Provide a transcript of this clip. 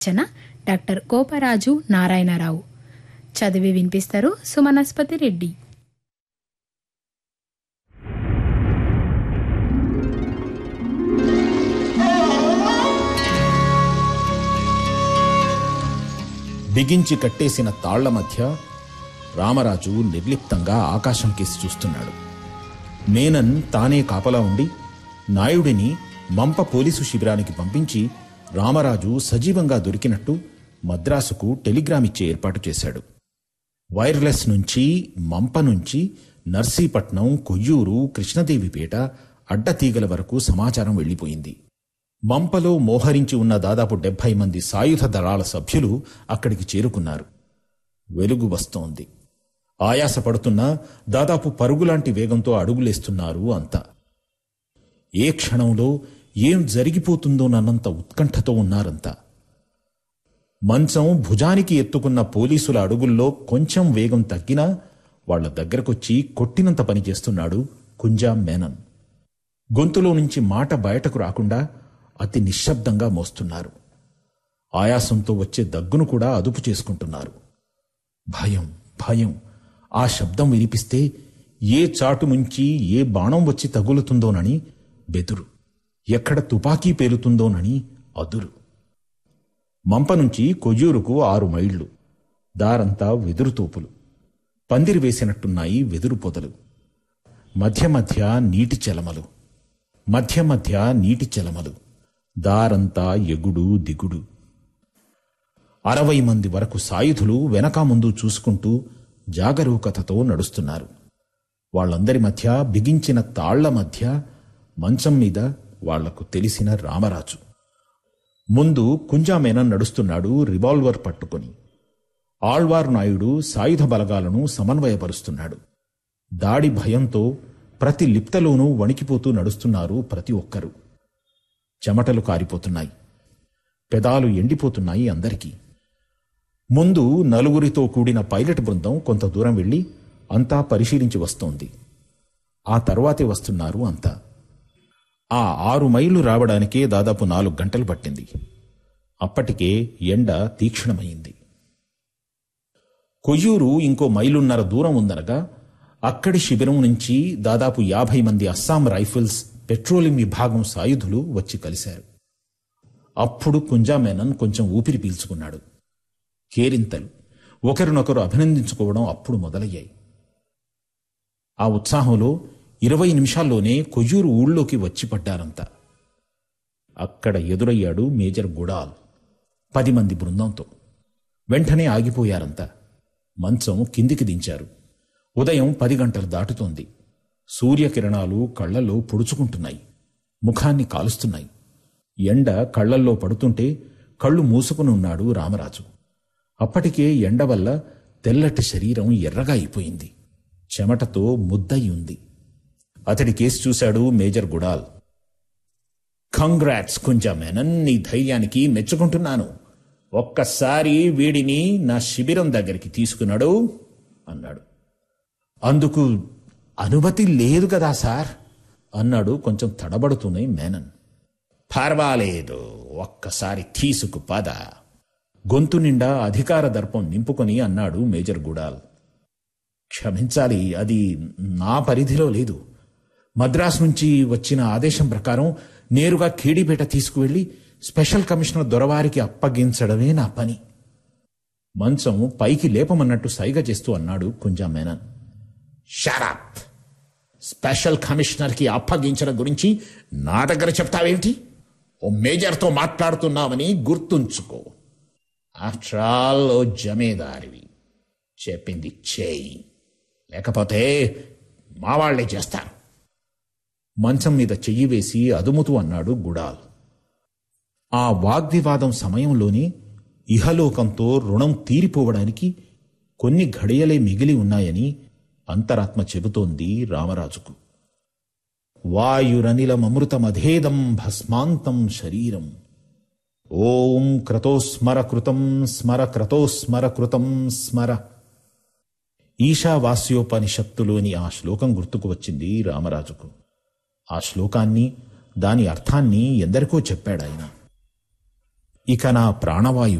రచన doctor కోపరాజు Narayana Rao చదివి వినిపిస్తారు సుమనస్పతి రెడ్డి బిగించి కట్టేసిన తాళ్ల మధ్య రామరాజు నిర్లిప్తంగా ఆకాశం కేసి చూస్తున్నాడు మేనన్ తానే కాపలా ఉండి నాయుడిని మంప పోలీసు శిబిరానికి పంపించి రామరాజు సజీవంగా దొరికినట్టు మద్రాసుకు టెలిగ్రామ్ ఇచ్చే ఏర్పాటు చేశాడు వైర్లెస్ నుంచి మంప నుంచి నర్సీపట్నం కొయ్యూరు కృష్ణదేవిపేట అడ్డతీగల వరకు సమాచారం వెళ్లిపోయింది మంపలో మోహరించి ఉన్న దాదాపు డెబ్బై మంది సాయుధ దళాల సభ్యులు అక్కడికి చేరుకున్నారు వెలుగు వస్తోంది ఆయాసపడుతున్నా దాదాపు పరుగులాంటి వేగంతో అడుగులేస్తున్నారు అంతా ఏ క్షణంలో ఏం జరిగిపోతుందోనన్నంత ఉత్కంఠతో ఉన్నారంతా మంచం భుజానికి ఎత్తుకున్న పోలీసుల అడుగుల్లో కొంచెం వేగం తగ్గినా వాళ్ల దగ్గరకొచ్చి కొట్టినంత పని చేస్తున్నాడు కుంజాం మేనన్ గొంతులో నుంచి మాట బయటకు రాకుండా అతి నిశ్శబ్దంగా మోస్తున్నారు ఆయాసంతో వచ్చే దగ్గును కూడా అదుపు చేసుకుంటున్నారు భయం భయం ఆ శబ్దం వినిపిస్తే ఏ చాటు నుంచి ఏ బాణం వచ్చి తగులుతుందోనని బెదురు ఎక్కడ తుపాకీ పేలుతుందోనని అదురు మంప నుంచి కొయ్యూరుకు ఆరు మైళ్లు దారంతా వెదురు తోపులు పందిరి వేసినట్టున్నాయి వెదురు పొదలు మధ్య మధ్య నీటి చెలమలు మధ్య మధ్య నీటి చెలమలు దారంతా ఎగుడు దిగుడు అరవై మంది వరకు సాయుధులు వెనక ముందు చూసుకుంటూ జాగరూకతతో నడుస్తున్నారు వాళ్ళందరి మధ్య బిగించిన తాళ్ల మధ్య మంచం మీద వాళ్లకు తెలిసిన రామరాజు ముందు కుంజామేనన్ నడుస్తున్నాడు రివాల్వర్ పట్టుకొని ఆళ్వార్ నాయుడు సాయుధ బలగాలను సమన్వయపరుస్తున్నాడు దాడి భయంతో ప్రతి లిప్తలోనూ వణికిపోతూ నడుస్తున్నారు ప్రతి ఒక్కరూ చెమటలు కారిపోతున్నాయి పెదాలు ఎండిపోతున్నాయి అందరికీ ముందు నలుగురితో కూడిన పైలట్ బృందం కొంత దూరం వెళ్లి అంతా పరిశీలించి వస్తోంది ఆ తర్వాతే వస్తున్నారు అంతా ఆ ఆరు మైళ్ళు రావడానికే దాదాపు నాలుగు గంటలు పట్టింది అప్పటికే ఎండ తీక్షణమైంది కొయ్యూరు ఇంకో మైలున్నర దూరం ఉందనగా అక్కడి శిబిరం నుంచి దాదాపు యాభై మంది అస్సాం రైఫిల్స్ పెట్రోలియం విభాగం సాయుధులు వచ్చి కలిశారు అప్పుడు కుంజామేనన్ కొంచెం ఊపిరి పీల్చుకున్నాడు కేరింతలు ఒకరినొకరు అభినందించుకోవడం అప్పుడు మొదలయ్యాయి ఆ ఉత్సాహంలో ఇరవై నిమిషాల్లోనే కొయ్యూరు ఊళ్ళోకి వచ్చి పడ్డారంతా అక్కడ ఎదురయ్యాడు మేజర్ గుడాల్ పది మంది బృందంతో వెంటనే ఆగిపోయారంతా మంచం కిందికి దించారు ఉదయం పది గంటలు దాటుతోంది సూర్యకిరణాలు కళ్లలో పొడుచుకుంటున్నాయి ముఖాన్ని కాలుస్తున్నాయి ఎండ కళ్లల్లో పడుతుంటే కళ్ళు మూసుకుని ఉన్నాడు రామరాజు అప్పటికే ఎండ వల్ల తెల్లటి శరీరం ఎర్రగా అయిపోయింది చెమటతో ముద్దయి ఉంది అతడి కేసు చూశాడు మేజర్ గుడాల్ కంగ్రాట్స్ కుంజామేనన్ నీ ధైర్యానికి మెచ్చుకుంటున్నాను ఒక్కసారి వీడిని నా శిబిరం దగ్గరికి తీసుకున్నాడు అన్నాడు అందుకు అనుమతి లేదు కదా సార్ అన్నాడు కొంచెం తడబడుతూనే మేనన్ పర్వాలేదు ఒక్కసారి తీసుకు పద గొంతు నిండా అధికార దర్పం నింపుకొని అన్నాడు మేజర్ గుడాల్ క్షమించాలి అది నా పరిధిలో లేదు మద్రాస్ నుంచి వచ్చిన ఆదేశం ప్రకారం నేరుగా ఖేడీపేట తీసుకువెళ్లి స్పెషల్ కమిషనర్ దొరవారికి అప్పగించడమే నా పని మంచం పైకి లేపమన్నట్టు సైగ చేస్తూ అన్నాడు కుంజా మేనన్ షరాప్ స్పెషల్ కమిషనర్కి అప్పగించడం గురించి నా దగ్గర చెప్తావేంటి ఓ మేజర్తో మాట్లాడుతున్నామని గుర్తుంచుకో ఆఫ్టర్ ఆల్ ఓ జమీదారివి చెప్పింది చేయి లేకపోతే మా వాళ్లే చేస్తారు మంచం మీద చెయ్యి వేసి అదుముతూ అన్నాడు గుడాల్ ఆ వాగ్వివాదం సమయంలోనే ఇహలోకంతో రుణం తీరిపోవడానికి కొన్ని ఘడియలే మిగిలి ఉన్నాయని అంతరాత్మ చెబుతోంది రామరాజుకు వాయురనిలమృతమధేదం భస్మాంతం శరీరం ఓం క్రతోస్మర కృతం స్మర క్రతోస్మర కృతం స్మర ఈశావాస్యోపనిషత్తులోని ఆ శ్లోకం గుర్తుకు వచ్చింది రామరాజుకు ఆ శ్లోకాన్ని దాని అర్థాన్ని ఎందరికో చెప్పాడాయన ఇక నా ప్రాణవాయువు